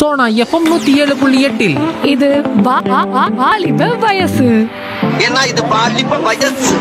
Sona FM நூத்தி ஏழு புள்ளி எட்டில் இது வா- வா- வா- வாலிப வயசு ஏன்னா இது பாலிப்ப வயசு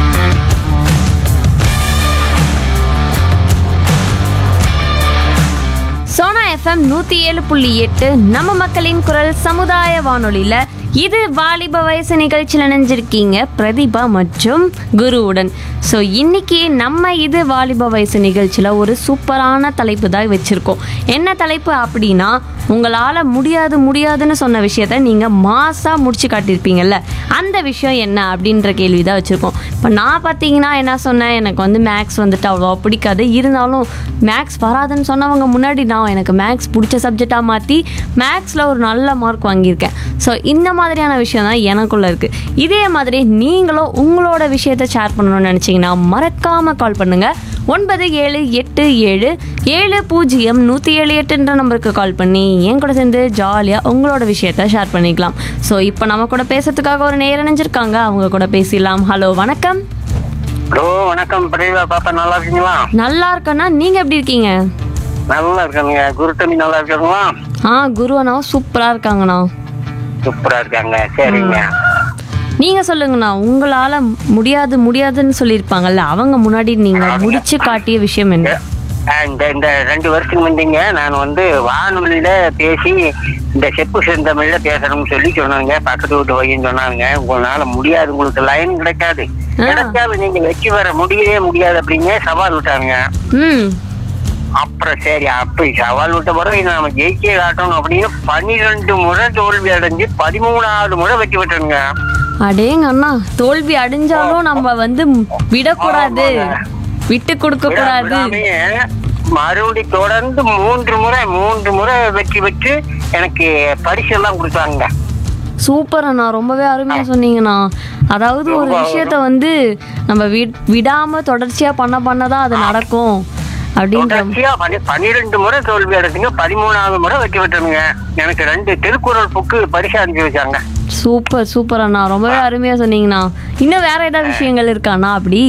சோனா எஃப்எம் நூத்தி ஏழு புள்ளி எட்டு நம்ம மக்களின் குரல் சமுதாய வானொலியில இது வாலிப வயசு நிகழ்ச்சியில் இணைஞ்சிருக்கீங்க பிரதிபா மற்றும் குருவுடன் ஸோ இன்னைக்கு நம்ம இது வாலிப வயசு நிகழ்ச்சியில் ஒரு சூப்பரான தலைப்பு தான் வச்சுருக்கோம் என்ன தலைப்பு அப்படின்னா உங்களால் முடியாது முடியாதுன்னு சொன்ன விஷயத்த நீங்கள் மாசாக முடிச்சு காட்டியிருப்பீங்கல்ல அந்த விஷயம் என்ன அப்படின்ற கேள்வி தான் வச்சுருக்கோம் இப்போ நான் பார்த்தீங்கன்னா என்ன சொன்னேன் எனக்கு வந்து மேக்ஸ் வந்துட்டு அவ்வளோ பிடிக்காது இருந்தாலும் மேக்ஸ் வராதுன்னு சொன்னவங்க முன்னாடி நான் எனக்கு மேக்ஸ் பிடிச்ச சப்ஜெக்டாக மாற்றி மேக்ஸில் ஒரு நல்ல மார்க் வாங்கியிருக்கேன் ஸோ இந்த மாதிரியான விஷயம் தான் எனக்குள்ளே இருக்குது இதே மாதிரி நீங்களும் உங்களோட விஷயத்தை ஷேர் பண்ணணும்னு நினச்சிங்கன்னா மறக்காமல் கால் பண்ணுங்கள் ஒன்பது ஏழு எட்டு ஏழு ஏழு பூஜ்ஜியம் நூற்றி ஏழு எட்டுன்ற நம்பருக்கு கால் பண்ணி என் கூட சேர்ந்து ஜாலியாக உங்களோட விஷயத்த ஷேர் பண்ணிக்கலாம் ஸோ இப்போ நம்ம கூட பேசுறதுக்காக ஒரு நேரம் நினைஞ்சிருக்காங்க அவங்க கூட பேசிடலாம் ஹலோ வணக்கம் ஹலோ வணக்கம் பிரதீபா பாப்பா நல்லா இருக்கீங்களா நல்லா இருக்கேண்ணா நீங்கள் எப்படி இருக்கீங்க நல்லா இருக்காங்க குருட்டமி நல்லா இருக்காங்களா ஆ குருவண்ணா சூப்பராக இருக்காங்கண்ணா சூப்பரா இருக்காங்க சரிங்க நீங்கள் சொல்லுங்கண்ணா உங்களால் முடியாது முடியாதுன்னு சொல்லியிருப்பாங்கல்ல அவங்க முன்னாடி நீங்கள் முடிச்சு காட்டிய விஷயம் என்ன அஹ் இந்த இந்த ரெண்டு வருஷத்துக்கு முந்திங்க நான் வந்து வானொலியில பேசி இந்த செப்பு செந்தமிழ்ல பேசணும்னு சொல்லி சொன்னாங்க பக்கத்து வீட்டு வையன்னு சொன்னாங்க உங்களால முடியாது உங்களுக்கு லைன் கிடைக்காது ஆ. கிடைக்காது நீங்க வெற்றி பெற முடியவே முடியாது அப்படிங்க சவால் விட்டாங்க ம் அப்புறம் சரி அப்படி சவால் விட்ட பிறகு இதை நம்ம ஜெயிச்சே காட்டணும் அப்படின்னு பன்னிரெண்டு முறை தோல்வி அடைஞ்சு பதிமூணாவது முறை வெற்றி பெற்றனுங்க அடேங்க அண்ணா தோல்வி அடைஞ்சாலும் நம்ம வந்து விடக்கூடாது விட்டு கொடுக்க கூடாது விடாமையே மறுபடி தொடர்ந்து மூன்று முறை மூன்று முறை வெற்றி பெற்று எனக்கு பரிசு எல்லாம் கொடுத்தாங்க சூப்பர் அண்ணா ரொம்பவே அருமையா சொன்னீங்கண்ணா அதாவது ஒரு விஷயத்த வந்து நம்ம வி- விடாம தொடர்ச்சியா பண்ண பண்ணதான் அது நடக்கும் அப்படின்ற தொடர்ச்சியா பனி- பன்னிரெண்டு முறை தோல்வி அடைஞ்சுங்க பதிமூணாவது முறை வெற்றி பெற்றனுங்க எனக்கு ரெண்டு திருக்குறள் புக்கு பரிசு அனுப்பி வச்சாங்க சூப்பர் சூப்பர் அண்ணா ரொம்பவே அருமையா சொன்னீங்கண்ணா இன்னும் வேற ஏதாவது விஷயங்கள் இருக்காண்ணா அப்படி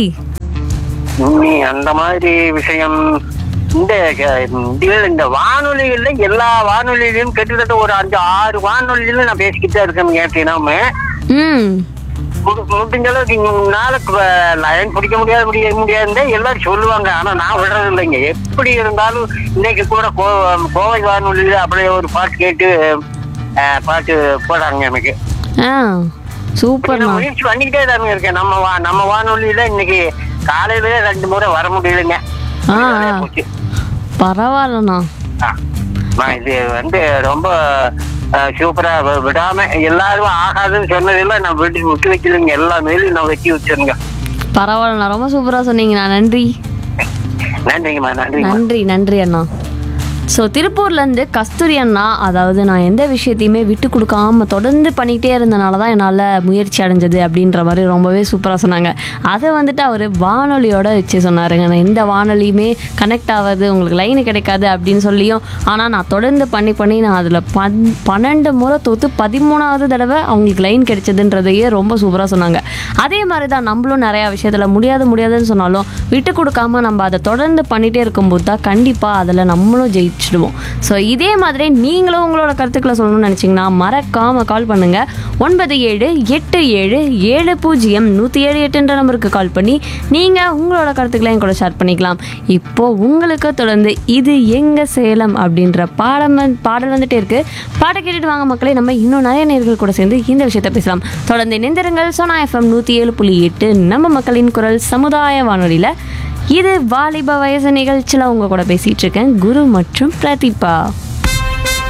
உண்மை அந்த மாதிரி விஷயம் இந்த இதுல இந்த வானொலிகள்ல எல்லா வானொலியிலும் கிட்டத்தட்ட ஒரு அஞ்சு ஆறு வானொலியில நான் பேசிக்கிட்டு தான் இருக்கேன் கேட்டீங்கன்னா ம் மு- முடிஞ்ச அளவுக்கு உங்களால லைன் பிடிக்க முடியாது முடிய முடியாதுன்னு எல்லாரும் சொல்லுவாங்க ஆனா நான் விடுறது இல்லைங்க எப்படி இருந்தாலும் இன்னைக்கு கூட கோ- கோவை வானொலியில அப்படியே ஒரு பாட்டு கேட்டு அஹ், பாட்டு போடுறாங்க எனக்கு ஆ சூப்பர்ண்ணா நான் முயற்சி பண்ணிக்கிட்டே தானுங்க இருக்கேன் நம்ம வா- நம்ம வானொலியில இன்னைக்கு காலையில ரெண்டு முறை வர முடியலைங்க ஆ, ஆ. வேலையா போச்சு. பரவாயில்லண்ணா ஆ. நான் இது வந்து ரொம்ப அஹ், சூப்பரா வி- விடாம எல்லாரும் ஆகாதுன்னு சொன்னதெல்லாம் நான் விட்டு விட்டு வைக்கலைங்க எல்லா மேலும் நான் வெட்டி வச்சிருங்க பரவாயில்லண்ணா ரொம்ப சூப்பரா சொன்னீங்கண்ணா நன்றி நன்றிங்கம்மா நன்றிங்கம்மா நன்றி நன்றி அண்ணா ஸோ திருப்பூர்லேருந்து கஸ்தூரி அண்ணா அதாவது நான் எந்த விஷயத்தையுமே விட்டு கொடுக்காம தொடர்ந்து பண்ணிக்கிட்டே இருந்தனால தான் என்னால் முயற்சி அடைஞ்சது அப்படின்ற மாதிரி ரொம்பவே சூப்பராக சொன்னாங்க அதை வந்துட்டு அவர் வானொலியோட வச்சு சொன்னாருங்க நான் எந்த வானொலியுமே கனெக்ட் ஆகாது உங்களுக்கு லைன் கிடைக்காது அப்படின்னு சொல்லியும் ஆனால் நான் தொடர்ந்து பண்ணி பண்ணி நான் அதில் பன் பன்னெண்டு முறை தோற்று பதிமூணாவது தடவை அவங்களுக்கு லைன் கிடைச்சதுன்றதையே ரொம்ப சூப்பராக சொன்னாங்க அதே மாதிரி தான் நம்மளும் நிறையா விஷயத்தில் முடியாது முடியாதுன்னு சொன்னாலும் விட்டு கொடுக்காம நம்ம அதை தொடர்ந்து பண்ணிகிட்டே இருக்கும்போது தான் கண்டிப்பாக அதில் நம்மளும் ஜெயிச்சிடுவோம் ஸோ இதே மாதிரி நீங்களும் உங்களோட கருத்துக்களை சொல்லணும்னு நினச்சிங்கன்னா மறக்காமல் கால் பண்ணுங்கள் ஒன்பது ஏழு எட்டு ஏழு ஏழு பூஜ்ஜியம் நூற்றி ஏழு எட்டுன்ற நம்பருக்கு கால் பண்ணி நீங்கள் உங்களோட கருத்துக்களை என் கூட ஷேர் பண்ணிக்கலாம் இப்போது உங்களுக்கு தொடர்ந்து இது எங்க சேலம் அப்படின்ற பாடம் வந்து- பாடல் வந்துட்டே இருக்கு பாட்டை கேட்டுட்டு வாங்க மக்களே நம்ம இன்னும் நிறைய நேர்கள் கூட சேர்ந்து இந்த விஷயத்தை பேசலாம் தொடர்ந்து இணைந்திருங்கள் சோனா எஃப்எம் நூற்றி ஏழு புள்ளி எட்டு நம்ம மக்களின் குரல் சமுதாய வானொலியில் இது வாலிப வயசு நிகழ்ச்சியில் உங்க கூட பேசிட்டு இருக்கேன் குரு மற்றும் பிரதீபா